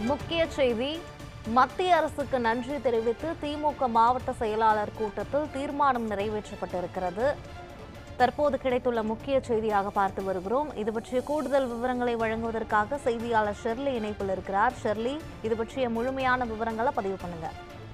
முக்கிய செய்தி மத்திய அரசுக்கு நன்றி தெரிவித்து திமுக மாவட்ட செயலாளர் கூட்டத்தில் தீர்மானம் நிறைவேற்றப்பட்டிருக்கிறது தற்போது கிடைத்துள்ள முக்கிய செய்தியாக பார்த்து வருகிறோம் இது பற்றிய கூடுதல் விவரங்களை வழங்குவதற்காக செய்தியாளர் ஷெர்லி இணைப்பில் இருக்கிறார் ஷெர்லி இது பற்றிய முழுமையான விவரங்களை பதிவு பண்ணுங்க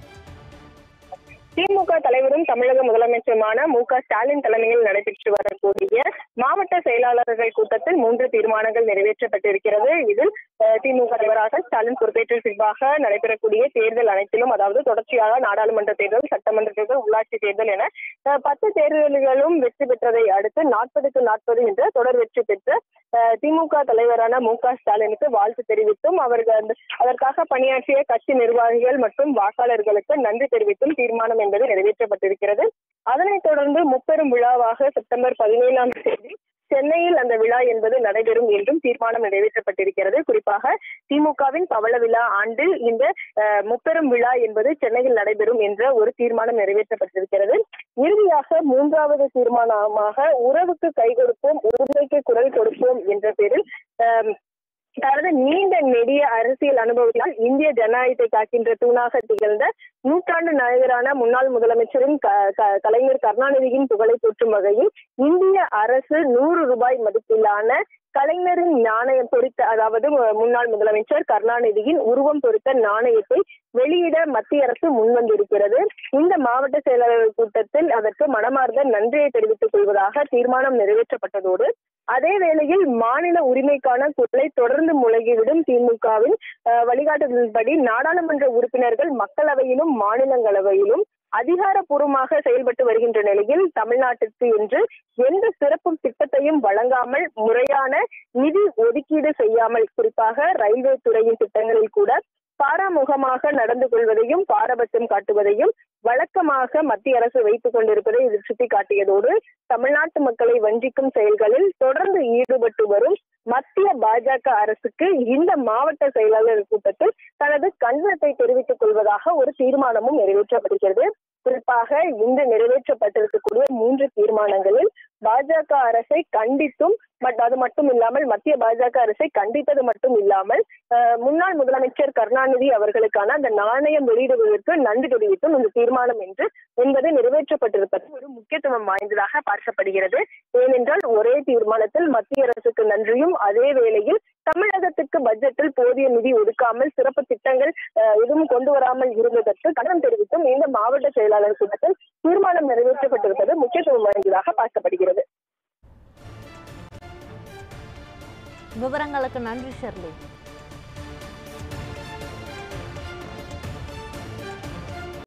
திமுக தலைவரும் தமிழக முதலமைச்சருமான மு க ஸ்டாலின் தலைமையில் நடைபெற்று வரக்கூடிய மாவட்ட செயலாளர்கள் கூட்டத்தில் மூன்று தீர்மானங்கள் நிறைவேற்றப்பட்டிருக்கிறது இதில் அஹ், திமுக தலைவராக ஸ்டாலின் பொறுப்பேற்ற பின்பாக நடைபெறக்கூடிய தேர்தல் அனைத்திலும் அதாவது தொடர்ச்சியாக நாடாளுமன்ற தேர்தல் சட்டமன்ற தேர்தல் உள்ளாட்சி தேர்தல் என அஹ், பத்து தேர்தல்களும் வெற்றி பெற்றதை அடுத்து நாற்பதுக்கு நாற்பது என்ற தொடர் வெற்றி பெற்ற அஹ், திமுக தலைவரான மு க ஸ்டாலினுக்கு வாழ்த்து தெரிவித்தும் அவர்கள் அந்த- அதற்காக பணியாற்றிய கட்சி நிர்வாகிகள் மற்றும் வாக்காளர்களுக்கு நன்றி தெரிவித்தும் தீர்மானம் என்பது நிறைவேற்றப்பட்டிருக்கிறது அதனைத் தொடர்ந்து முப்பெரும் விழாவாக செப்டம்பர் பதினேழாம் தேதி சென்னையில் அந்த விழா என்பது நடைபெறும் என்றும் தீர்மானம் நிறைவேற்றப்பட்டிருக்கிறது குறிப்பாக திமுகவின் பவள விழா ஆண்டில் இந்த அஹ், முப்பெரும் விழா என்பது சென்னையில் நடைபெறும் என்ற ஒரு தீர்மானம் நிறைவேற்றப்பட்டிருக்கிறது இறுதியாக மூன்றாவது தீர்மானமாக உறவுக்கு கை கொடுப்போம் உரிமைக்கு குரல் கொடுப்போம் என்ற பேரில் அஹ், தனது நீண்ட நெடிய அரசியல் அனுபவத்தால் இந்திய ஜனநாயகத்தை காக்கின்ற தூணாக திகழ்ந்த நூற்றாண்டு நாயகரான முன்னாள் முதலமைச்சரின் க- க- கலைஞர் கருணாநிதியின் புகழை போற்றும் வகையில் இந்திய அரசு நூறு ரூபாய் மதிப்பிலான கலைஞரின் நாணயம் பொறித்த அதாவது மு- முன்னாள் முதலமைச்சர் கருணாநிதியின் உருவம் பொறித்த நாணயத்தை வெளியிட மத்திய அரசு முன்வந்திருக்கிறது இந்த மாவட்ட செயலாளர் கூட்டத்தில் அதற்கு மனமார்ந்த நன்றியை தெரிவித்துக் கொள்வதாக தீர்மானம் நிறைவேற்றப்பட்டதோடு அதே வேளையில் மாநில உரிமைக்கான குரலை தொடர்ந்து முழங்கிவிடும் திமுகவின் அஹ், வழிகாட்டுதலின்படி நாடாளுமன்ற உறுப்பினர்கள் மக்களவையிலும் மாநிலங்களவையிலும் அதிகாரப்பூர்வமாக செயல்பட்டு வருகின்ற நிலையில் தமிழ்நாட்டிற்கு என்று எந்த சிறப்பு திட்டத்தையும் வழங்காமல் முறையான நிதி ஒதுக்கீடு செய்யாமல் குறிப்பாக ரயில்வே துறையின் திட்டங்களில் கூட பாராமுகமாக நடந்து கொள்வதையும் பாரபட்சம் காட்டுவதையும் வழக்கமாக மத்திய அரசு வைத்துக் கொண்டிருப்பதை இது சுட்டிக்காட்டியதோடு தமிழ்நாட்டு மக்களை வஞ்சிக்கும் செயல்களில் தொடர்ந்து ஈடுபட்டு வரும் மத்திய பாஜக அரசுக்கு இந்த மாவட்ட செயலாளர் கூட்டத்தில் தனது கண்டனத்தை தெரிவித்துக் கொள்வதாக ஒரு தீர்மானமும் நிறைவேற்றப்படுகிறது குறிப்பாக இன்று நிறைவேற்றப்பட்டிருக்கக்கூடிய மூன்று தீர்மானங்களில் பாஜக அரசை கண்டித்தும் பட் அது மட்டும் இல்லாமல் மத்திய பாஜக அரசை கண்டித்தது மட்டும் இல்லாமல் அஹ், முன்னாள் முதலமைச்சர் கருணாநிதி அவர்களுக்கான அந்த நாணயம் வெளியிடுவதற்கு நன்றி தெரிவித்தும் இந்த தீர்மானம் என்று என்பது நிறைவேற்றப்பட்டிருப்பது ஒரு முக்கியத்துவம் வாய்ந்ததாக பார்க்கப்படுகிறது ஏனென்றால் ஒரே தீர்மானத்தில் மத்திய அரசுக்கு நன்றியும் அதே வேளையில் தமிழகத்துக்கு பட்ஜெட்டில் போதிய நிதி ஒதுக்காமல் சிறப்பு திட்டங்கள் அஹ், எதுவும் கொண்டு வராமல் இருந்ததற்கு கண்டனம் தெரிவித்தும் இந்த மாவட்ட செயலாளர் கூட்டத்தில் தீர்மானம் நிறைவேற்றப்பட்டிருப்பது முக்கியத்துவம் வாய்ந்ததாக பார்க்கப்படுகிறது விவரங்களுக்கு நன்றி ஷெர்லி